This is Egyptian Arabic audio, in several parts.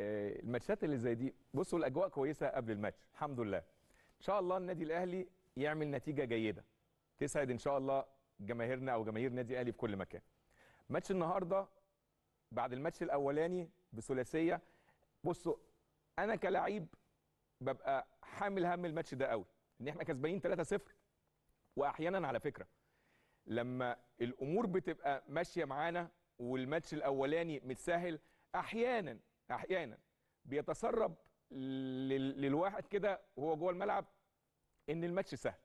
آه، الماتشات اللي زي دي بصوا الاجواء كويسه قبل الماتش الحمد لله ان شاء الله النادي الاهلي يعمل نتيجه جيده تسعد ان شاء الله جماهيرنا او جماهير النادي الاهلي في كل مكان ماتش النهارده بعد الماتش الاولاني بثلاثيه بصوا انا كلاعب ببقى حامل هم الماتش ده قوي ان احنا كسبانين 3-0 واحيانا على فكره لما الامور بتبقى ماشيه معانا والماتش الاولاني متسهل احيانا احيانا بيتسرب لل- للواحد كده وهو جوه الملعب ان الماتش سهل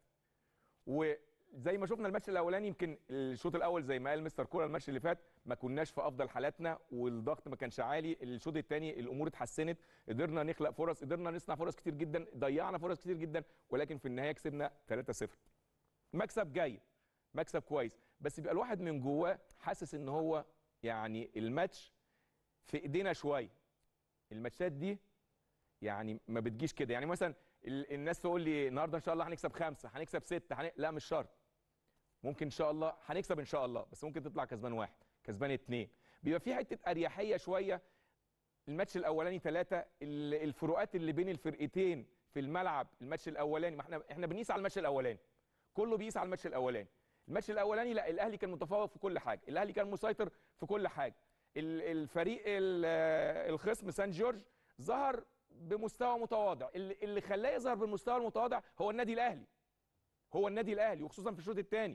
وزي ما شفنا الماتش الاولاني يمكن الشوط الاول زي ما قال مستر كوره الماتش اللي فات ما كناش في افضل حالاتنا والضغط ما كانش عالي الشوط الثاني الامور اتحسنت قدرنا نخلق فرص قدرنا نصنع فرص كتير جدا ضيعنا فرص كتير جدا ولكن في النهايه كسبنا 3-0 مكسب جيد مكسب كويس بس بيبقى الواحد من جواه حاسس ان هو يعني الماتش في ايدينا شويه الماتشات دي يعني ما بتجيش كده يعني مثلا ال- الناس تقول لي النهارده ان شاء الله هنكسب خمسه هنكسب سته هن... لا مش شرط ممكن ان شاء الله هنكسب ان شاء الله بس ممكن تطلع كسبان واحد كسبان اتنين بيبقى في حته اريحيه شويه الماتش الاولاني ثلاثه الفروقات اللي بين الفرقتين في الملعب الماتش الاولاني ما احنا احنا بنقيس على الماتش الاولاني كله بيقيس على الماتش الاولاني الماتش الاولاني لا الاهلي كان متفوق في كل حاجه الاهلي كان مسيطر في كل حاجه ال- الفريق ال- آه، الخصم سان جورج ظهر بمستوى متواضع اللي اللي خلاه يظهر بالمستوى المتواضع هو النادي الاهلي هو النادي الاهلي وخصوصا في الشوط الثاني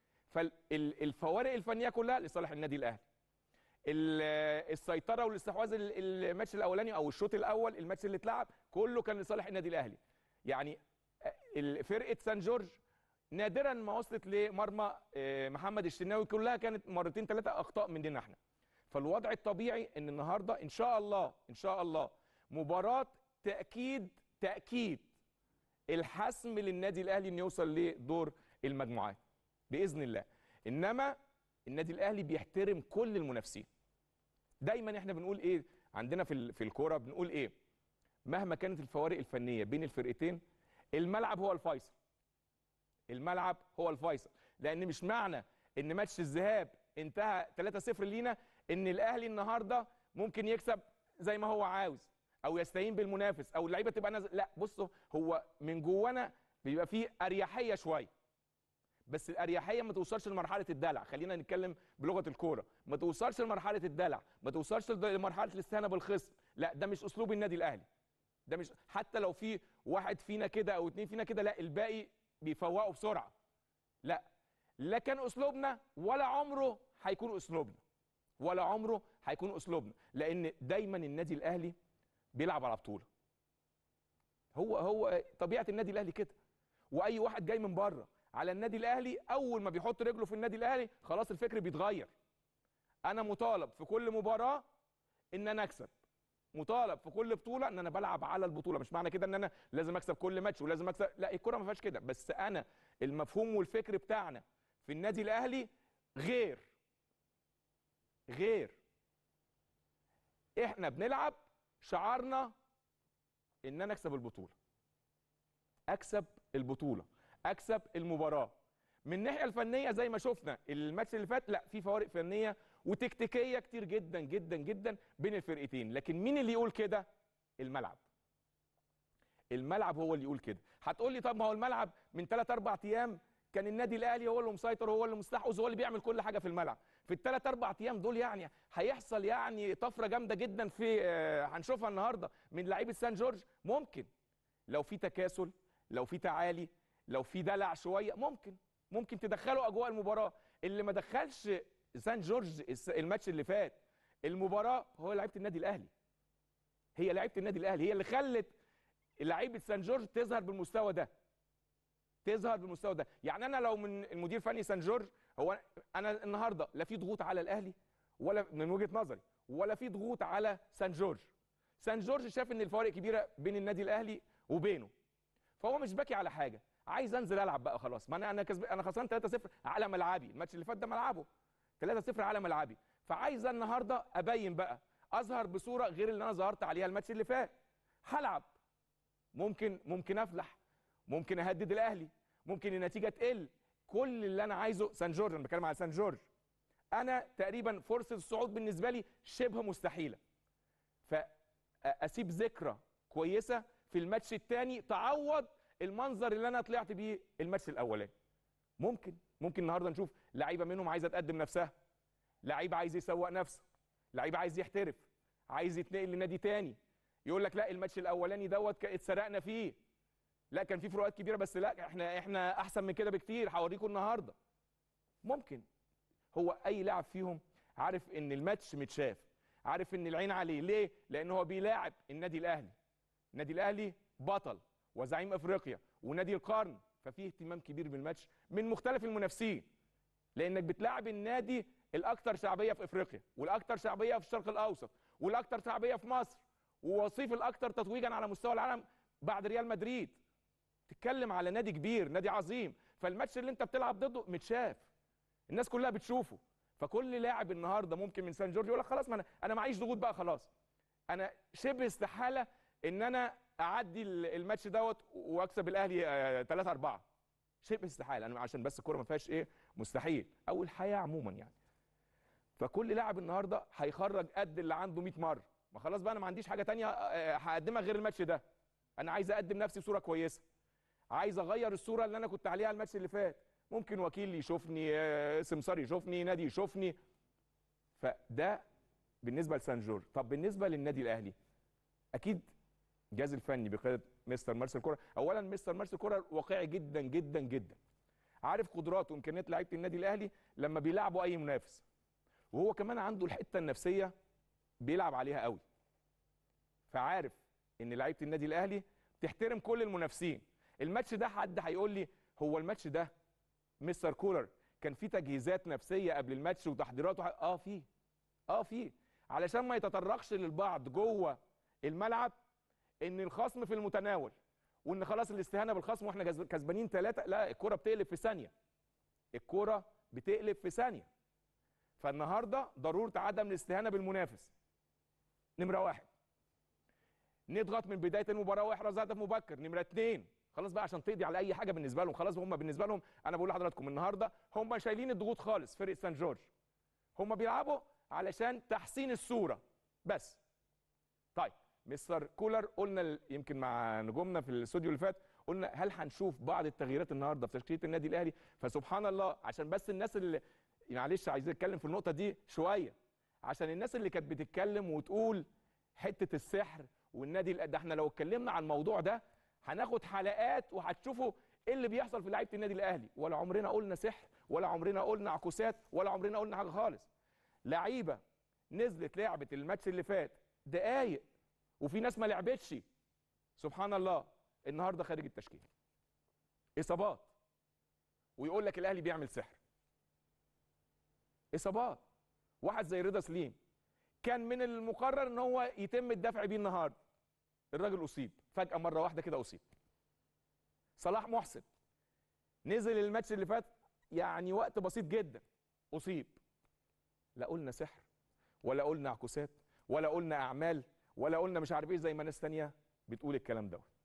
فالفوارق الفنيه كلها لصالح النادي الاهلي ال- السيطره والاستحواذ ال- الماتش الاولاني او الشوط الاول الماتش اللي اتلعب كله كان لصالح النادي الاهلي يعني ال- فرقه سان جورج نادرا ما وصلت لمرمى آه، محمد الشناوي كلها كانت مرتين ثلاثه اخطاء مننا احنا فالوضع الطبيعي ان النهارده ان شاء الله ان شاء الله مباراه تاكيد تاكيد الحسم للنادي الاهلي انه يوصل لدور المجموعات باذن الله انما النادي الاهلي بيحترم كل المنافسين دايما احنا بنقول ايه عندنا في ال- في الكوره بنقول ايه مهما كانت الفوارق الفنيه بين الفرقتين الملعب هو الفيصل الملعب هو الفيصل لان مش معنى ان ماتش الذهاب انتهى 3-0 لينا ان الاهلي النهارده ممكن يكسب زي ما هو عاوز او يستهين بالمنافس او اللعيبه تبقى نازل لا بصوا هو من جوانا بيبقى فيه اريحيه شويه بس الاريحيه ما توصلش لمرحله الدلع خلينا نتكلم بلغه الكوره ما توصلش لمرحله الدلع ما توصلش لمرحله الاستهانه بالخصم لا ده مش اسلوب النادي الاهلي ده مش حتى لو في واحد فينا كده او اتنين فينا كده لا الباقي بيفوقوا بسرعه لا لا كان اسلوبنا ولا عمره هيكون اسلوبنا ولا عمره هيكون اسلوبنا لان دايما النادي الاهلي بيلعب على بطوله هو هو طبيعه النادي الاهلي كده واي واحد جاي من بره على النادي الاهلي اول ما بيحط رجله في النادي الاهلي خلاص الفكر بيتغير انا مطالب في كل مباراه ان انا اكسب مطالب في كل بطوله ان انا بلعب على البطوله مش معنى كده ان انا لازم اكسب كل ماتش ولازم اكسب لا الكره ما فيهاش كده بس انا المفهوم والفكر بتاعنا في النادي الاهلي غير غير احنا بنلعب شعارنا ان انا اكسب البطوله اكسب البطوله اكسب المباراه من الناحيه الفنيه زي ما شفنا الماتش اللي فات لا في فوارق فنيه وتكتيكيه كتير جدا جدا جدا بين الفرقتين لكن مين اللي يقول كده الملعب الملعب هو اللي يقول كده هتقول لي طب ما هو الملعب من 3 4 ايام كان النادي الاهلي هو اللي مسيطر هو اللي مستحوذ هو اللي بيعمل كل حاجه في الملعب في الثلاث اربع ايام دول يعني هيحصل يعني طفره جامده جدا في آه، هنشوفها النهارده من لعيبه سان جورج ممكن لو في تكاسل لو في تعالي لو في دلع شويه ممكن ممكن تدخلوا اجواء المباراه اللي ما دخلش سان جورج الس- الماتش اللي فات المباراه هو لعيبه النادي الاهلي هي لعيبه النادي الاهلي هي اللي خلت لعيبه سان جورج تظهر بالمستوى ده تظهر بالمستوى ده يعني انا لو من المدير الفني سان جورج هو انا النهارده لا في ضغوط على الاهلي ولا من وجهه نظري ولا في ضغوط على سان جورج سان جورج شاف ان الفوارق كبيره بين النادي الاهلي وبينه فهو مش باكي على حاجه عايز انزل العب بقى خلاص ما انا انا كسب انا خسران 3-0 على ملعبي الماتش اللي فات ده ملعبه 3-0 على ملعبي فعايز النهارده ابين بقى اظهر بصوره غير اللي انا ظهرت عليها الماتش اللي فات هلعب ممكن ممكن افلح ممكن اهدد الاهلي ممكن النتيجه تقل كل اللي انا عايزه سان جورج انا بتكلم على سان جورج انا تقريبا فرصه الصعود بالنسبه لي شبه مستحيله اسيب ذكرى كويسه في الماتش الثاني تعوض المنظر اللي انا طلعت بيه الماتش الاولاني ممكن ممكن النهارده نشوف لعيبه منهم عايزه تقدم نفسها لعيب عايز يسوق نفسه لعيب عايز يحترف عايز يتنقل لنادي تاني يقول لك لا الماتش الاولاني دوت اتسرقنا فيه لا كان في فروقات كبيره بس لا احنا احنا احسن من كده بكتير هوريكم النهارده ممكن هو اي لاعب فيهم عارف ان الماتش متشاف عارف ان العين عليه ليه لان هو بيلاعب النادي الاهلي النادي الاهلي بطل وزعيم افريقيا ونادي القرن ففيه اهتمام كبير بالماتش من مختلف المنافسين لانك بتلاعب النادي الاكثر شعبيه في افريقيا والاكثر شعبيه في الشرق الاوسط والاكثر شعبيه في مصر ووصيف الاكثر تتويجا على مستوى العالم بعد ريال مدريد تتكلم على نادي كبير نادي عظيم فالماتش اللي انت بتلعب ضده متشاف الناس كلها بتشوفه فكل لاعب النهارده ممكن من سان جورج يقول لك خلاص ما انا انا معيش ضغوط بقى خلاص انا شبه استحاله ان انا اعدي الماتش دوت واكسب الاهلي 3 4 شبه استحاله انا عشان بس الكوره ما فيهاش ايه مستحيل او الحياه عموما يعني فكل لاعب النهارده هيخرج قد اللي عنده 100 مره ما خلاص بقى انا ما عنديش حاجه تانية هقدمها غير الماتش ده انا عايز اقدم نفسي بصوره كويسه عايز اغير الصوره اللي انا كنت عليها الماتش اللي فات ممكن وكيل يشوفني سمسار يشوفني نادي يشوفني فده بالنسبه لسان جورج طب بالنسبه للنادي الاهلي اكيد الجهاز الفني بقياده مستر مارسيل كوره اولا مستر مارسيل كوره واقعي جدا جدا جدا عارف قدرات وامكانيات لعيبه النادي الاهلي لما بيلعبوا اي منافس وهو كمان عنده الحته النفسيه بيلعب عليها قوي فعارف ان لعيبه النادي الاهلي تحترم كل المنافسين الماتش ده حد هيقول لي هو الماتش ده مستر كولر كان في تجهيزات نفسيه قبل الماتش وتحضيرات وح... اه في اه في علشان ما يتطرقش للبعض جوه الملعب ان الخصم في المتناول وان خلاص الاستهانه بالخصم واحنا كسبانين ثلاثه لا الكوره بتقلب في ثانيه الكوره بتقلب في ثانيه فالنهارده ضروره عدم الاستهانه بالمنافس نمره واحد نضغط من بدايه المباراه واحرز هدف مبكر نمره اثنين خلاص بقى عشان تقضي على اي حاجه بالنسبه لهم خلاص هم بالنسبه لهم انا بقول لحضراتكم النهارده هم شايلين الضغوط خالص فرقه سان جورج هم بيلعبوا علشان تحسين الصوره بس طيب مستر كولر قلنا يمكن مع نجومنا في الاستوديو اللي فات قلنا هل هنشوف بعض التغييرات النهارده في تشكيله النادي الاهلي فسبحان الله عشان بس الناس اللي معلش عايز اتكلم في النقطه دي شويه عشان الناس اللي كانت بتتكلم وتقول حته السحر والنادي ده احنا لو اتكلمنا عن الموضوع ده هناخد حلقات وهتشوفوا ايه اللي بيحصل في لعيبه النادي الاهلي ولا عمرنا قلنا سحر ولا عمرنا قلنا عكوسات ولا عمرنا قلنا حاجه خالص لعيبه نزلت لعبت الماتش اللي فات دقايق وفي ناس ما لعبتش سبحان الله النهارده خارج التشكيل اصابات ويقول لك الاهلي بيعمل سحر اصابات واحد زي رضا سليم كان من المقرر ان هو يتم الدفع بيه النهارده الراجل اصيب فجاه مره واحده كده اصيب صلاح محسن نزل الماتش اللي فات يعني وقت بسيط جدا اصيب لا قلنا سحر ولا قلنا عكوسات ولا قلنا اعمال ولا قلنا مش عارف ايه زي ما ناس تانية بتقول الكلام دوت